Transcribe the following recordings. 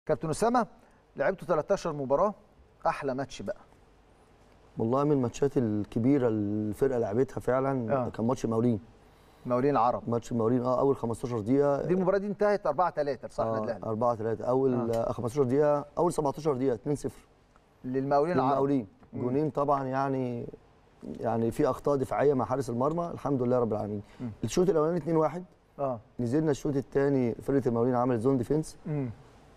كابتن اسامه لعبتوا 13 مباراه احلى ماتش بقى والله من الماتشات الكبيره اللي الفرقه لعبتها فعلا آه. كان ماتش المقاولين مقاولين العرب ماتش المقاولين اه اول 15 دقيقه دي المباراه دي انتهت 4 3 لصالح النادي آه الاهلي 4 3 اول آه. 15 دقيقه اول 17 دقيقه 2 0 للمقاولين العرب المقاولين جونين طبعا يعني يعني في اخطاء دفاعيه مع حارس المرمى الحمد لله رب العالمين الشوط الاولاني 2 1 اه نزلنا الشوط الثاني فرقه المقاولين عملت زون ديفنس امم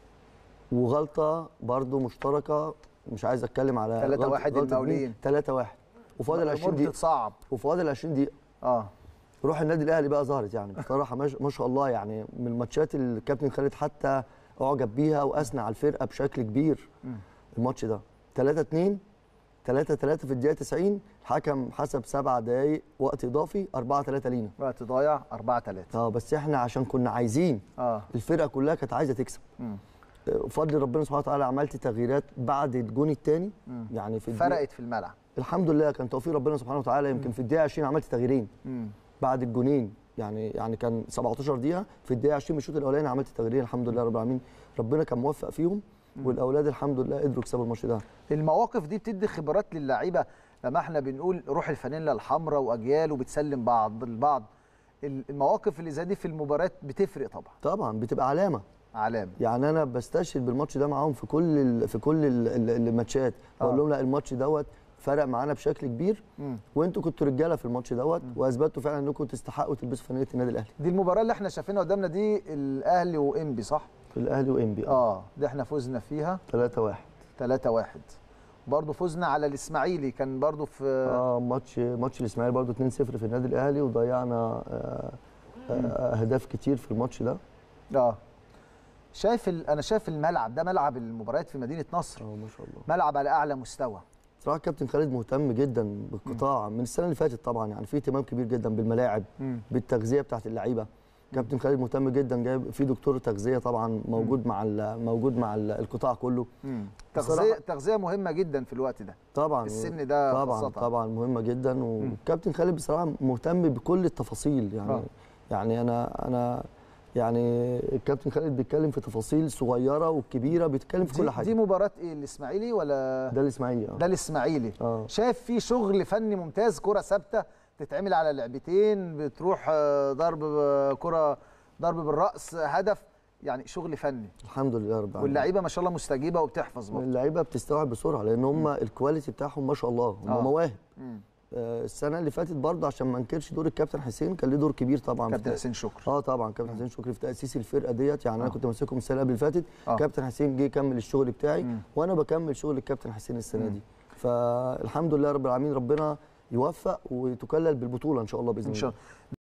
وغلطه برده مشتركه مش عايز اتكلم على 3 1 المقاولين 3 1 وفاضل 20 دقيقه صعب وفاضل 20 دقيقه اه روح النادي الاهلي بقى ظهرت يعني بصراحه ما ما شاء الله يعني من الماتشات اللي الكابتن خالد حتى اعجب بيها واثنى على الفرقه بشكل كبير الماتش ده 3 2 3 3 في الدقيقه 90 الحكم حسب سبع دقائق وقت اضافي 4 3 لينا وقت ضايع 4 3 اه بس احنا عشان كنا عايزين اه الفرقه كلها كانت عايزه تكسب مم. بفضل ربنا سبحانه وتعالى عملت تغييرات بعد الجون الثاني يعني في الدقيقة- فرقت في الملعب الحمد لله كان توفيق ربنا سبحانه وتعالى يمكن في الدقيقه 20 عملت تغييرين امم بعد الجونين يعني يعني كان 17 دقيقه في الدقيقه 20 من الشوط الاولاني عملت تغييرين الحمد لله رب العالمين ربنا كان موفق فيهم والاولاد الحمد لله قدروا يكسبوا الماتش ده المواقف دي بتدي خبرات للعيبه لما احنا بنقول روح الفانيلا الحمراء واجيال وبتسلم بعض البعض المواقف اللي زي دي في المباريات بتفرق طبعا طبعا بتبقى علامه علامه يعني انا بستشهد بالماتش ده معاهم في كل ال في كل ال- ال- الماتشات بقول آه. لهم لا الماتش دوت فرق معانا بشكل كبير مم. وانتوا كنتوا رجاله في الماتش دوت واثبتوا فعلا انكم تستحقوا تلبسوا فانيله النادي الاهلي دي المباراه اللي احنا شايفينها قدامنا دي الاهلي وانبي صح الاهلي وانبي اه دي احنا فزنا فيها 3 1 3 1 برضه فزنا على الاسماعيلي كان برضه في اه ماتش ماتش الاسماعيلي برضو 2 0 في النادي الاهلي وضيعنا آه آه اهداف كتير في الماتش ده اه شايف ال... انا شايف الملعب ده ملعب المباريات في مدينه نصر اه ما شاء الله ملعب على اعلى مستوى صراحه الكابتن خالد مهتم جدا بالقطاع من السنه اللي فاتت طبعا يعني في اهتمام كبير جدا بالملاعب مم. بالتغذيه بتاعت اللعيبه كابتن خالد مهتم جدا جايب في دكتور تغذيه طبعا موجود مع ال- موجود مع ال- القطاع كله مم. بصراحة- تغذيه تغذيه مهمه جدا في الوقت ده طبعا في السن ده طبعا خاصة. طبعا مهمه جدا والكابتن خالد بصراحه مهتم بكل التفاصيل يعني آه. يعني انا انا يعني الكابتن خالد بيتكلم في تفاصيل صغيره وكبيره بيتكلم في دي, كل حاجه دي مباراه ايه الاسماعيلي ولا ده الاسماعيلي اه ده الاسماعيلي اه شايف في شغل فني ممتاز كره ثابته تتعمل على لعبتين بتروح آه، ضرب ب- كره ضرب بالراس هدف يعني شغل فني الحمد لله رب العالمين واللعيبه ما شاء الله مستجيبه وبتحفظ برضه اللعيبه بتستوعب بسرعه لان هم الكواليتي بتاعهم ما شاء الله هم آه. مواهب مم. آه، السنه اللي فاتت برضه عشان ما انكرش دور الكابتن حسين كان ليه دور كبير طبعا في كابتن تأ- حسين شكري اه طبعا كابتن حسين شكري في تاسيس الفرقه ديت يعني انا آه. كنت ماسكهم السنه اللي فاتت آه. كابتن حسين جه يكمل الشغل بتاعي مم. وانا بكمل شغل الكابتن حسين السنه دي فالحمد لله رب العالمين ربنا يوفق وتكلل بالبطوله ان شاء الله باذن ان الله شاء الله